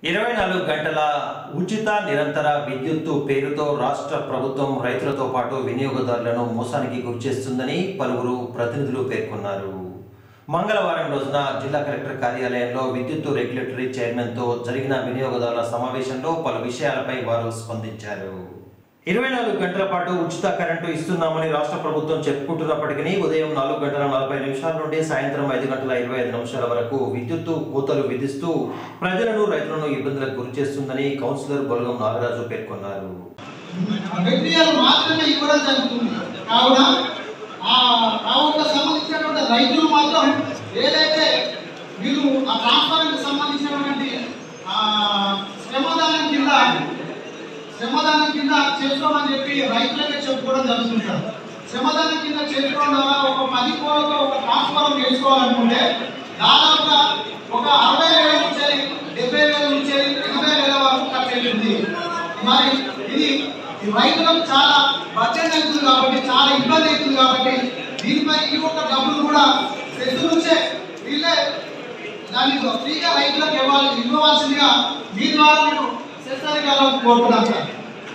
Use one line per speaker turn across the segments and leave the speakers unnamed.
ఇరవై నాలుగు గంటల ఉచిత నిరంతర విద్యుత్తు పేరుతో రాష్ట్ర ప్రభుత్వం రైతులతో పాటు వినియోగదారులను మోసానికి గురిచేస్తుందని పలువురు ప్రతినిధులు పేర్కొన్నారు మంగళవారం రోజున జిల్లా కలెక్టర్ కార్యాలయంలో విద్యుత్తు రెగ్యులేటరీ చైర్మన్తో జరిగిన వినియోగదారుల సమావేశంలో పలు విషయాలపై వారు స్పందించారు ఇరవై నాలుగు గంటల పాటు ఉచిత కరెంటు ఇస్తున్నామని రాష్ట్ర ప్రభుత్వం చెప్పుకుంటున్నప్పటికీ ఉదయం నాలుగు గంటల నలభై నిమిషాల నుండి సాయంత్రం ఐదు గంటల ఇరవై ఐదు నిమిషాల వరకు విద్యుత్తు కోతలు విధిస్తూ ప్రజలను రైతులను ఇబ్బందులకు గురి చేస్తుందని కౌన్సిలర్ బొలగం నాగరాజు పేర్కొన్నారు
మెటీరియల్ మాత్రమే ఇవ్వడం జరుగుతుంది కావున ఆ కావునకు సంబంధించినటువంటి రైతులు మాత్రం ఏదైతే వీళ్ళు ఆ ట్రాన్స్ఫార్మర్కి సంబంధించినటువంటి ఆ శ్రమదానం కింద శ్రమదానం కింద చేసుకోమని చెప్పి రైతులకే చెప్పుకోవడం జరుగుతుంటారు శ్రమదానం కింద చేసుకోవడం ద్వారా ఒక పది కోట్లతో ఒక ట్రాన్స్ఫార్మర్ వేసుకోవాలనుకుంటే దాదాపుగా ఒక అరవై వేల నుంచి డెబ్బై వేల నుంచి ఎనభై వేల వరకు ఖర్చు అవుతుంది మరి ఇది ఈ రైతులకు చాలా బడ్జెట్ అవుతుంది కాబట్టి చాలా ఇబ్బంది అవుతుంది కాబట్టి దీనిపై ఈ ఒక్క డబ్బులు కూడా సెస్ నుంచే వీళ్ళే దాన్ని ఫ్రీగా రైతులకు ఇవ్వాలి ఇవ్వవలసిందిగా మీ ద్వారా నేను సెస్ అధికారులకు కోరుతున్నాను సార్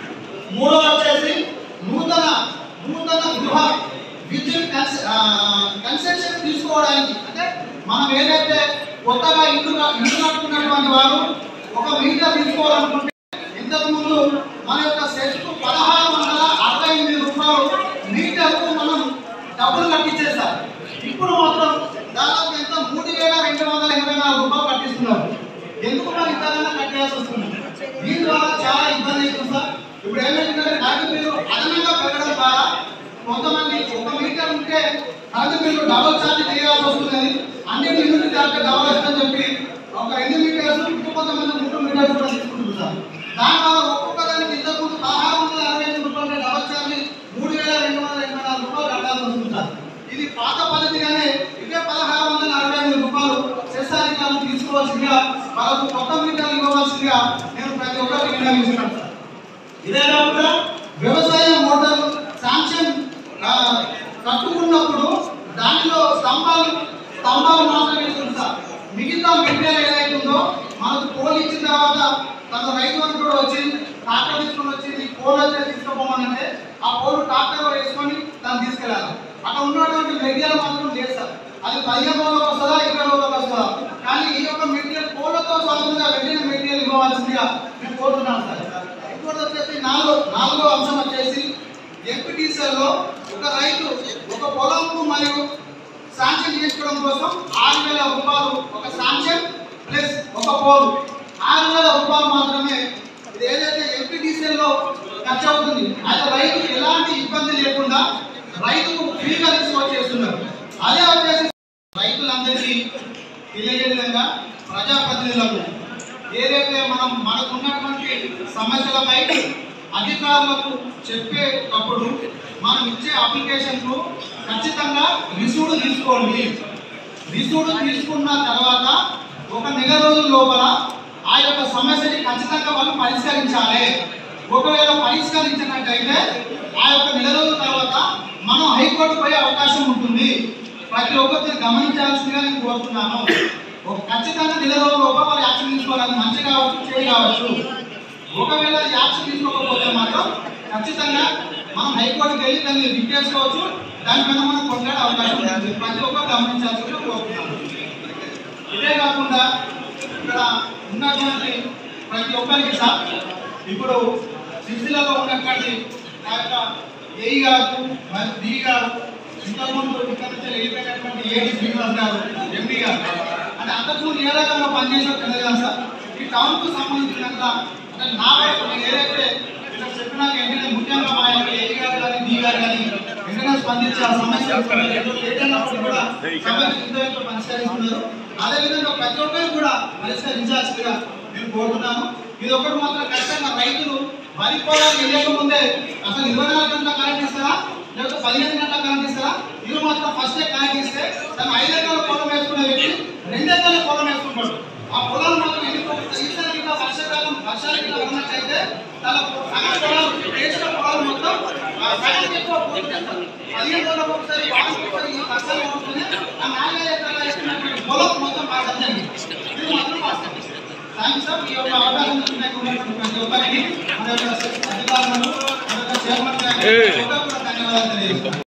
మూడోది వచ్చేసి నూతన నూతన గృహ విద్యుత్ కన్స్- ఆ, కన్సెషన్ తీసుకోవడానికి అంటే మనం ఏదైతే కొత్తగా ఇల్లు క- ఇల్లు కట్టుకున్నటువంటి వారు ఒక మీటర్ తీసుకోవాలనుకుంటే ఇంతకు ముందు మన యొక్క సెట్కు పదహారు వందల అరవై ఎనిమిది రూపాయలు మీటర్కు మనం డబ్బులు కట్టించేసాం ఇప్పుడు మాత్రం దాదాపు ఎంత మూడు వేల రెండు వందల ఎనభై నాలుగు రూపాయలు కట్టిస్తున్నారు ఎందుకు మరి ఇంతకన్నా కట్టేయాల్సి వస్తుంది దీని ద్వారా చాలా ఇబ్బంది అవుతుంది సార్ ఇప్పుడు ఏమైందంటే కరెంటు బిల్లు అదనంగా పెరగడం ద్వారా కొంతమంది ఒక మీటర్ ఉంటే కరెంటు బిల్లు డబల్ ఛార్జ్ చేయాల్సి వస్తుంది అన్ని యూనిట్ ఛార్జ్ డబల్ వస్తుందని చెప్పి ఒక రెండు మీటర్స్ ఇంకో కొంతమంది మూడు మీటర్స్ కూడా తీసుకుంటుంది సార్ దాని వల్ల ఒక్కొక్క దానికి ఇంతకు ముందు పదహారు వందల అరవై ఎనిమిది రూపాయలు డబల్ ఛార్జ్ మూడు వేల రెండు వందల ఎనభై నాలుగు రూపాయలు కట్టాల్సి వస్తుంది సార్ ఇది పాత పద్ధతిగానే ఇదే పదహారు వందల అరవై ఎనిమిది రూపాయలు శస్యాధికారులు తీసుకోవాల్సిందిగా వాళ్ళకు కొత్త మీటర్లు ఇవ్వవలసిందిగా నేను ప్రతి ఒక్కరికి విన్నవిస్తున్నాను సార్ ఇదే కాకుండా వ్యవసాయ మోటార్ శాంక్షన్ ఆ, కట్టుకున్నప్పుడు దానిలో స్తంభాలు స్తంభాలు మాత్రమే ఇస్తుంది సార్ మిగతా మెటీరియల్ ఏదైతుందో మనకు పోల్ ఇచ్చిన తర్వాత తన రైతు అని కూడా వచ్చి ట్రాక్టర్ తీసుకొని వచ్చి ఈ పోల్ వచ్చే తీసుకోపోమనంటే ఆ పోల్ ట్రాక్టర్ వేసుకొని తను తీసుకెళ్ళాలి అక్కడ ఉన్నటువంటి మెటీరియల్ మాత్రం లేదు సార్ అది పదిహేను రోజులకు వస్తుందా ఇరవై రోజులకు వస్తుందా కానీ ఈ యొక్క మెటీరియల్ పోలతో స్వతంత్రంగా వెంటనే మెటీరియల్ ఇవ్వవలసిందిగా మేము కోరుతున్నాం సార్ ఇంకోటి వచ్చేసి నాలుగో నాలుగో అంశం వచ్చేసి ఎంపీటీసీలో ఒక రైతు ఒక పొలంకు మరియు శాంక్షన్ చేసుకోవడం కోసం ఆరు వేల రూపాయలు ఒక శాంక్షన్ ప్లస్ ఒక పోలు ఆరు వేల రూపాయలు మాత్రమే ఇది ఏదైతే ఎంపీటీసీలో ఖర్చు అవుతుంది అయితే రైతు ఎలాంటి ఇబ్బంది లేకుండా రైతుకు ఫ్రీగా తీసుకొచ్చేస్తున్నారు అదే వచ్చేసి రైతులందరికీ తెలియజే విధంగా ప్రజాప్రతినిధులకు ఏదైతే మనం మనకు ఉన్నటువంటి సమస్యలపై అధికారులకు చెప్పేటప్పుడు మనం ఇచ్చే అప్లికేషన్కు ఖచ్చితంగా రిసూడు తీసుకోండి రిసూడు తీసుకున్న తర్వాత ఒక నెల రోజుల లోపల ఆ యొక్క సమస్యని ఖచ్చితంగా వాళ్ళు పరిష్కరించాలి ఒకవేళ పరిష్కరించినట్టయితే ఆ యొక్క నెల రోజుల తర్వాత మనం హైకోర్టు పోయే అవకాశం ఉంటుంది ప్రతి ఒక్కరిని గమనించాల్సిందిగా నేను కోరుతున్నాను ఒక ఖచ్చితంగా నెల రోజుల లోపల వాళ్ళు యాక్షన్ తీసుకోవాలి మంచి కావచ్చు చెడు కావచ్చు ఒకవేళ అది యాక్షన్ తీసుకోకపోతే మాత్రం ఖచ్చితంగా మనం హైకోర్టుకి వెళ్ళి దాన్ని రిట్ చేసుకోవచ్చు దానిపైన మనం కొట్లాడే అవకాశం ఉంటుంది ప్రతి ఒక్కరు గమనించాల్సిందిగా కోరుతున్నాను ఇదే కాకుండా ఇక్కడ ఉన్నటువంటి ప్రతి ఒక్కరికి సార్ ఇప్పుడు సిరిసిల్లలో ఉన్నటువంటి ఆ యొక్క ఏఈ గారు మరి డి గారు ఇంతకుముందు ఇక్కడ నుంచి వెళ్ళిపోయినటువంటి ఏడి శ్రీనివాస్ గారు ఎంపీ గారు అంటే అంతకుముందు ఏ రకంగా పనిచేసారు తెలియదు సార్ ఈ టౌన్కు సంబంధించినంత అంటే నా వరకు నేను ఏదైతే ఇక్కడ చెప్పినాక ఏంటంటే ముఖ్యంగా మా యొక్క ఏఈ గారు కానీ డి గారు కానీ వెంటనే స్పందించి ఆ సమస్య ఏదైనప్పుడు కూడా సమస్య ఇంతవరకు పరిష్కరిస్తున్నారు అదేవిధంగా ప్రతి ఒక్కరు కూడా పరిష్కరించాల్సిందిగా నేను కోరుతున్నాను ఇది ఒకటి మాత్రం ఖచ్చితంగా రైతులు వరి పొలాలు వెళ్ళక ముందే అసలు ఇరవై నాలుగు గంటల కరెంట్ ఇస్తారా లేకపోతే పదిహేను గంటల కరెంట్ ఇస్తారా ఇవి మాత్రం ఫస్టే కరెంట్ ఇస్తే తను ఐదు ఎకరాల పొలం వేసుకునే వ్యక్తి రెండు ఎకరాల పొలం వేసుకుంటాడు ఆ పొలాలు మాత్రం ఎన్నుకోవచ్చు ఈసారి ఇంకా వర్షాకాలం వర్షాలు ఇంకా ఉన్నట్టయితే తన సగం పొలాలు వేసిన పొలాలు మొత్తం ఆ సగానికి ఎక్కువ పోతుంది. పదిహేను రోజులకు ఒకసారి వారానికి ఒకసారి ఈ వర్షాలు పడుతూనే ఆ నాలుగైదు ఎకరాలు వేసుకున్నటువంటి పొలం మొత్తం బాగా జరిగింది ఇది మాత్రం వాస్తవం థ్యాంక్స్ సార్ ఈ యొక్క అవకాశం ఇచ్చినటువంటి ప్రతి ఒక్కరికి మన యొక్క అధికారులను మన యొక్క చైర్మన్ గారికి అందరికీ కూడా ధన్యవాదాలు తెలియజేస్తున్నాను